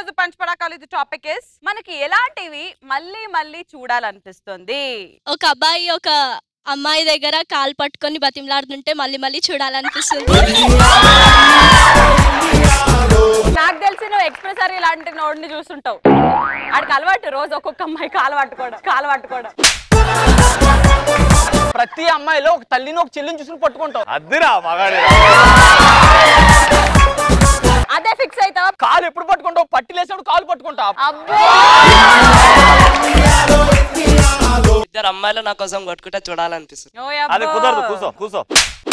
రోజు పంచపడాకాలు ఇది topic is మనకి ఎలాంటివి మళ్ళీ మళ్ళీ చూడాలనిపిస్తుంది ఒక అబ్బాయి ఒక అమ్మాయి దగ్గర కాలు పట్టుకొని బతిమలాడుతుంటే మళ్ళీ మళ్ళీ చూడాలనిపిస్తుంది నాకు తెలిసి నువ్వు ఎక్స్ప్రెస్ అరీ ఇలాంటి నోడిని చూస్తుంటావు ఆడికి అలవాటు రోజు ఒక్కొక్క అమ్మాయి కాలు పట్టుకోవడం కాలు పట్టుకోవడం ప్రతి అమ్మాయిలో ఒక తల్లిని ఒక చెల్లిని చూసుకుని పట్టుకుంటావు అద్దిరా మగాడి అదే ఫిక్స్ అవుతావా కాలు ఎప్పుడు పట్టుకుంటావు పట్టి లేసినప్పుడు కాలు పట్టుకుంటావు అబ్బో ఇద్దరు అమ్మాయిలు నా కోసం కొట్టుకుంటే చూడాలనిపిస్తుంది ఓ అది అబ్బో. కుదరదు కూసో కూసో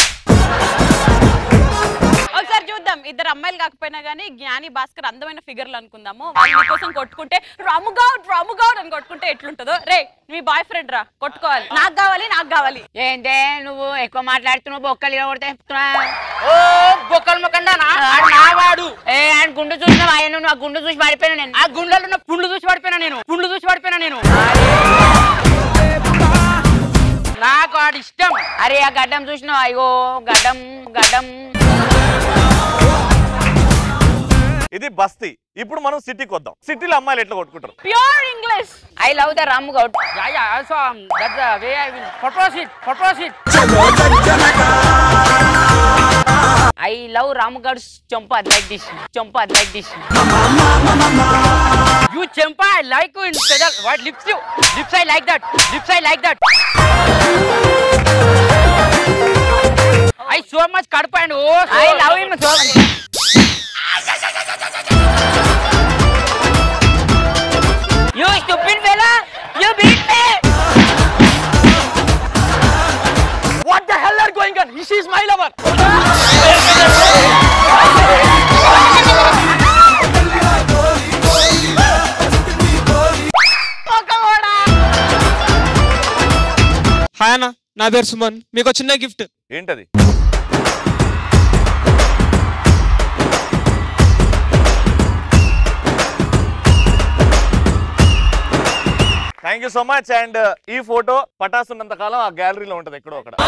ఒకసారి చూద్దాం ఇద్దరు అమ్మాయిలు కాకపోయినా గానీ జ్ఞాని భాస్కర్ అందమైన ఫిగర్లు అనుకుందాము వాళ్ళ కోసం కొట్టుకుంటే రాముగౌడ్ రాముగౌడ్ అని కొట్టుకుంటే ఎట్లుంటుందో రే మీ బాయ్ ఫ్రెండ్ రా కొట్టుకోవాలి నాకు కావాలి నాకు కావాలి ఏంటే నువ్వు ఎక్కువ మాట్లాడుతున్నావు బొక్కలు కొడితే ఓ బొక్కలు మొక్కండానా ఆడు నా వాడు ఏ ఆయన గుండు చూసినావు ఆయన నువ్వు ఆ గుండు చూసి పడిపోయినా నేను ఆ గుండెలు ఉన్న పుండు చూసి పడిపోయినా నేను పుండు చూసి పడిపోయినా నేను నాకు ఆడు ఇష్టం అరే ఆ గడ్డం చూసినావు అయ్యో గడ్డం గడ్డం ఇది బస్తీ ఇప్పుడు మనం సిటీకి వద్దాం సిటీలో అమ్మాయిలు ఎట్లా కొట్టుకుంటారు pure English I love the Ram Goud yeah yeah also that the way I will propose propose I love Ram Goud చంప లైక్ దిస్ చంప లైక్ దిస్ యు చెంప ఐ లైక్ యు ఇన్ పెడల్ what lips you lips I like that lips I like that I so much కడుపు and oh I love him so you stupid fellow you beat me what the hell are going on his is my lover hi అన్న నా పేరు సుమన్ మీకు ఒక చిన్న gift ఏంటది thank you so much and ఈ photo Patas ఉన్నంత కాలం ఆ గ్యాలరీలో ఉంటది ఎక్కడో అక్కడ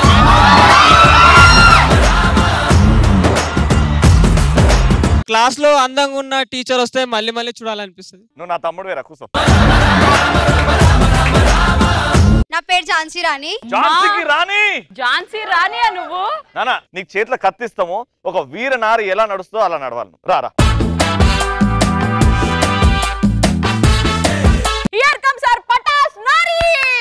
క్లాస్ లో అందంగా ఉన్న టీచర్ వస్తే మళ్ళీ మళ్ళీ చూడాలనిపిస్తుంది నువ్వు నా తమ్ముడు వేరా కూర్చో నా పేరు ఝాన్సీ రాణి ఝాన్సీకి రాణి ఝాన్సీ రానియా నువ్వు నానా నీకు చేతిలో కత్తిస్తాము ఒక వీర నారి ఎలా నడుస్తుందో అలా నడవాలి నువ్వు. రారా హియర్ కమ్స్ ఆర్ పటాస్ నారి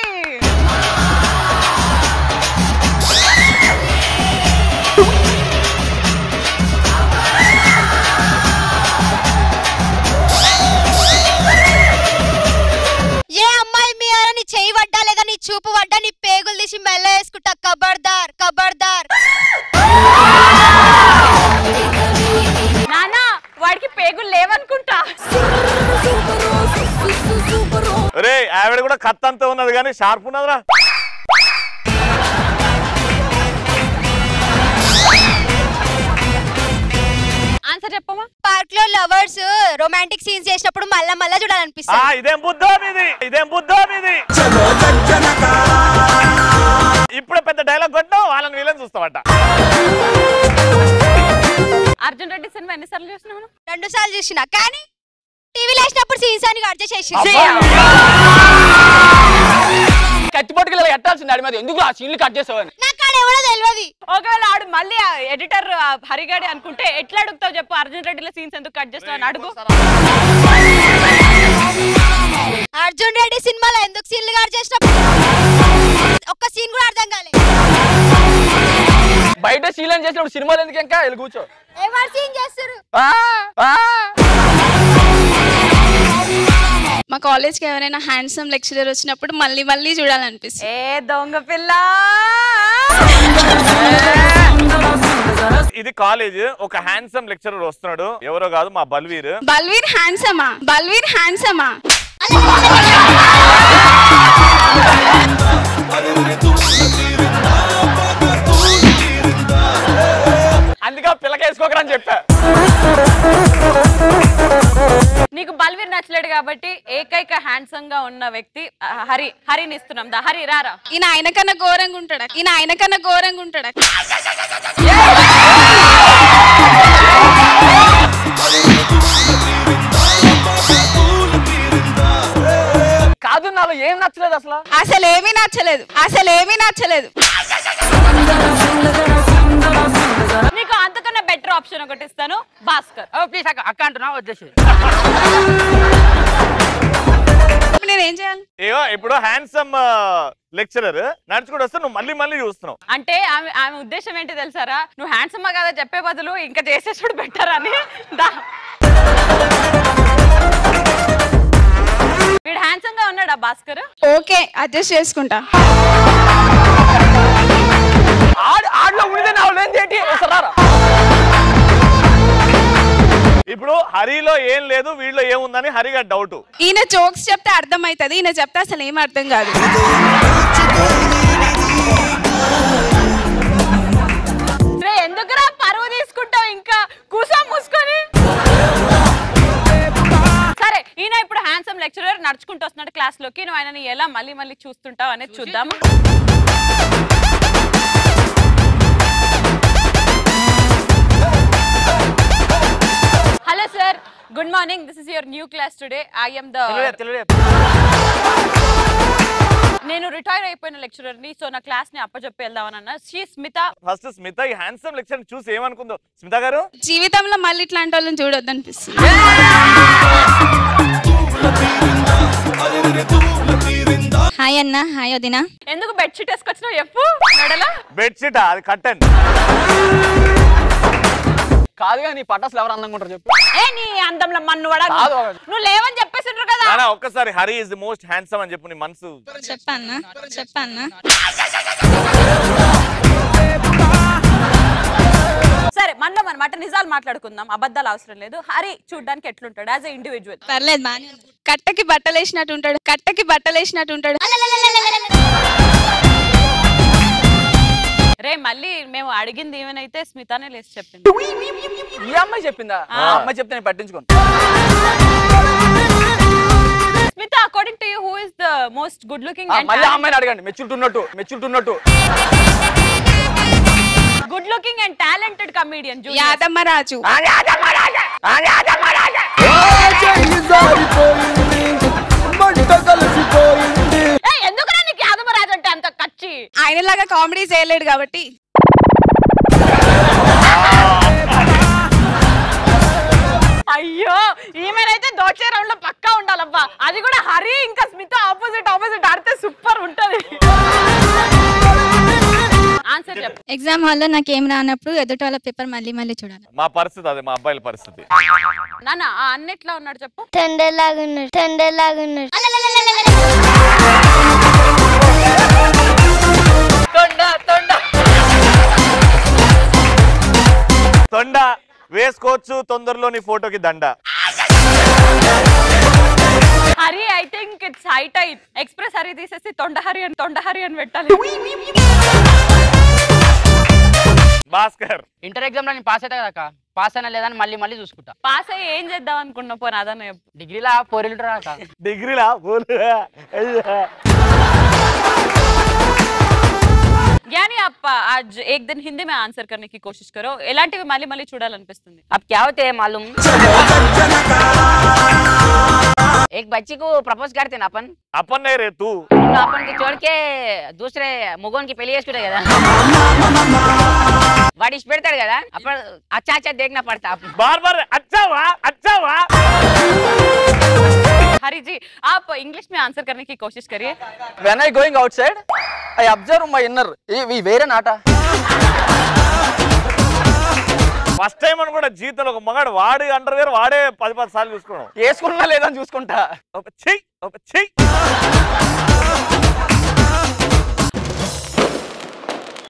ఏ అమ్మాయి మీ ఆర నీ చేయి పడ్డా లేదా నీ చూపు పడ్డా నీ పేగులు తీసి మెల్ల వేసుకుంటా కబర్దార్ కబర్దార్ నానా వాడికి పేగులు లేవనుకుంటా రే ఆవిడ కూడా కత్తి అంతా ఉన్నది కానీ షార్ప్ ఉన్నదిరా ఆన్సర్ చెప్పమా పార్క్ లో లవర్స్ రొమాంటిక్ సీన్స్ చేసినప్పుడు మళ్ళా మళ్ళా ఆ చూడాలనిపిస్తుంది ఇదేం బుద్ధో మీది ఇదేం బుద్ధో మీది ఇప్పుడే పెద్ద డైలాగ్ కొట్టావు వాళ్ళని వీళ్ళని చూస్తావట అర్జున్ రెడ్డి సినిమా ఎన్నిసార్లు చూసినావు నువ్వు? రెండు సార్లు చూసిన కానీ టీవీలో వేసినప్పుడు సీన్స్ అని కట్ చేసేసి కత్తి పట్టుకెళ్ళి ఇలా ఎట్టాల్సింది ఆడి మీద ఎందుకు ఆ సీన్లు కట్ చేసావని నాకు ఆడ ఎవడో తెలియదు ఒకవేళ ఆడు మళ్ళీ ఎడిటర్ హరిగాడి అనుకుంటే ఎట్లా అడుగుతావు చెప్పు అర్జున్ రెడ్డిలో సీన్స్ ఎందుకు కట్ చేస్తావు అని అడుగు అర్జున్ రెడ్డి సినిమాలో ఎందుకు సీన్లు కట్ చేసినప్పుడు ఒక్క సీన్ కూడా అర్థం కాలేదు బయట శీలం చేసినప్పుడు సినిమాలు ఎందుకు ఇంకా వెళ్ళి కూర్చో ఎవరు సీన్ చేస్తారు ఆ, ఆ. మా కాలేజ్కి ఎవరైనా హ్యాండ్సమ్ లెక్చరర్ వచ్చినప్పుడు మళ్ళీ మళ్ళీ చూడాలనిపిస్తుంది ఏ దొంగ పిల్ల ఇది కాలేజ్ ఒక హ్యాండ్సమ్ లెక్చరర్ వస్తున్నాడు ఎవరో కాదు మా బల్వీర్ బల్వీర్ హ్యాండ్సమా బల్వీర్ హ్యాండ్సమా అందుకే పిల్లకేసుకోకరా అని చెప్పా నీకు బల్వీర్ నచ్చలేడు కాబట్టి ఏకైక హ్యాండ్సమ్ గా ఉన్న వ్యక్తి ఆ, హరి హరిని ఇస్తున్నాం దా హరి రారా ఈయన ఆయన కన్నా ఘోరంగా ఉంటాడా ఈయన ఆయన కన్నా ఘోరంగా ఉంటాడా ఏం నచ్చలేదు అసలు అసలు ఏమీ నచ్చలేదు అసలు ఏమీ నచ్చలేదు నీకు అంతకన్నా బెటర్ ఆప్షన్ ఒకటి ఇస్తాను భాస్కర్ ప్లీజ్ అక్క అక్క అంటున్నా వచ్చేసి ఇప్పుడు నేను ఏం చేయాలి ఏవో ఇప్పుడు హ్యాండ్సమ్ లెక్చరర్ నడుచుకుంటూ వస్తే నువ్వు మళ్ళీ మళ్ళీ చూస్తున్నావు అంటే ఆమె ఆమె ఉద్దేశం ఏంటి తెలుసారా నువ్వు హ్యాండ్సమ్ కదా చెప్పే బదులు ఇంకా చేసేసుడు బెటర్ అని దా వీడు హ్యాండ్సమ్ గా ఉన్నాడా భాస్కర్ ఓకే అడ్జస్ట్ చేసుకుంటా ఆడు ఆడులో ఉండితే నా వాళ్ళు ఏంటి వస్తారా ఇప్పుడు హరిలో ఏం లేదు వీళ్ళలో ఏముందని హరిగా డౌట్ ఈయన జోక్స్ చెప్తే అర్థమవుతుంది ఈయన చెప్తే అసలు ఏం అర్థం కాదు రే ఎందుకురా పరువు తీసుకుంటావు ఇంకా కూసా మూసుకొని సరే ఈయన ఇప్పుడు హ్యాండ్సమ్ లెక్చరర్ నడుచుకుంటూ వస్తున్నాడు క్లాస్ లోకి నువ్వు ఆయనని ఎలా మళ్ళీ మళ్ళీ చూస్తుంటావు అనేది చూద్దాము hello sir good morning this is your new class today I am the నేను రిటైర్ అయిపోయిన లెక్చరర్ ని సో నా క్లాస్ ని అప్పచెప్పి వెళ్దామని అన్న శ్రీ స్మిత ఫస్ట్ స్మిత ఈ హ్యాండ్సమ్ లెక్చర్ చూసి ఏమనుకుందో స్మిత గారు జీవితంలో మళ్ళీ ఇట్లాంటి వాళ్ళని చూడొద్దు అనిపిస్తుంది హాయ్ అన్న హాయ్ వదినా ఎందుకు బెడ్షీట్ వేసుకొచ్చినావు చెప్పు మెడల బెడ్షీట్ అది కట్టండి కాదుగా నీ పటాసులు ఎవరు అందంగా ఉంటారు చెప్పు ఏ నీ అందంలో మన్ను వడ కాదు. నువ్వు లేవని చెప్పేసిండ్రు కదా నానా ఒక్కసారి Hari is the most handsome అని చెప్పు నీ మనసు చెప్పన్నా చెప్పన్నా సరే మనలో మన మాట నిజాలు మాట్లాడుకుందాం అబద్ధాలు అవసరం లేదు హరి చూడ్డానికి ఎట్లుంటాడు యాజ్ ఎ ఇండివిజువల్ పర్లేదు బానే ఉంది. కట్టకి బట్టలు వేసినట్టు ఉంటాడు కట్టకి బట్టలు వేసినట్టు ఉంటాడు రే మళ్ళీ మేము అడిగింది ఏమైనా స్మితానే లేసి చెప్పింది ఈ అమ్మాయి చెప్పిందా ఆ అమ్మాయి చెప్తే నేను పట్టించుకోను Smita according to you who is the most good looking ఆ, మళ్ళీ ఆ అమ్మాయిని అడగండి మెచ్యూరిటీ ఉన్నట్టు మెచ్యూరిటీ ఉన్నట్టు good looking and talented comedian Yadamma Raju ఎందుకురా నీకు యాదవరాజు అంటే అంత కచ్చి ఆయనలాగా కామెడీ చేయలేడు కాబట్టి అయ్యో ఈమెనైతే దోచే రౌండ్ లో పక్కా ఉండాలబ్బా అది కూడా హరి ఇంకా స్మిత ఆపోజిట్ ఆపోజిట్ ఆడితే సూపర్ ఉంటది ఆన్సర్ చెప్పు ఎగ్జామ్ హాల్లో నాకు ఏం రానప్పుడు ఎదుటి వాళ్ళ పేపర్ మళ్ళీ మళ్ళీ చూడాలి మా పరిస్థితి అదే మా అబ్బాయిల పరిస్థితి నాన్న ఆ అన్నిట్లో ఉన్నాడు చెప్పు తొండలాగున్నాడు తొండలాగున్నాడు తొండ తొండ తొండ వేసుకోవచ్చు తొందరలో నీ ఫోటోకి దండ Hari I think it's high type express Hari తీసేసి తొండహరి అని తొండహరి అని పెట్టాలి భాస్కర్ ఇంటర్ ఎగ్జామ్ లో నేను పాస్ అవుతా కదా పాస్ అయినా లేదని మళ్ళీ మళ్ళీ చూసుకుంటా పాస్ అయ్యి ఏం చేద్దాం అనుకున్నా పోనీ అదన్న చెప్పు డిగ్రీలా ఫోర్ ఉంటారా అక్క డిగ్రీలా పోలే. అయ్యా. ज्ञानी आप आज एक दिन हिंदी में आंसर करने की कोशिश करो ఎలాంటివి మళ్ళీ మళ్ళీ చూడాలనిపిస్తుంది अब क्या होते हैं मालूम एक बच्ची को प्रपोज करते ना अपन अपन नहीं रे तू तो अपन को छोड़ के दूसरे ముగ్గురికి की పెళ్లి చేసుకుంటే కదా వాడు ఇచ్చి పెడతాడు కదా అప్పుడు అచ్చా అచ్చా దేఖనా పడతా అప్పుడు बार बार अच्छा हुआ अच्छा हुआ हरी जी आप इंग्लिश में आंसर करने की कोशिश करिए when I going outside I observe my inner ఇవి వేరే నాట ఫస్ట్ టైం అని కూడా జీవితంలో ఒక మగాడు వాడి అండర్ వేర్ వాడే పది పది సార్లు చూసుకోవడం వేసుకున్నా లేదని చూసుకుంటా ఒక చెయ్యి ఒక చెయ్యి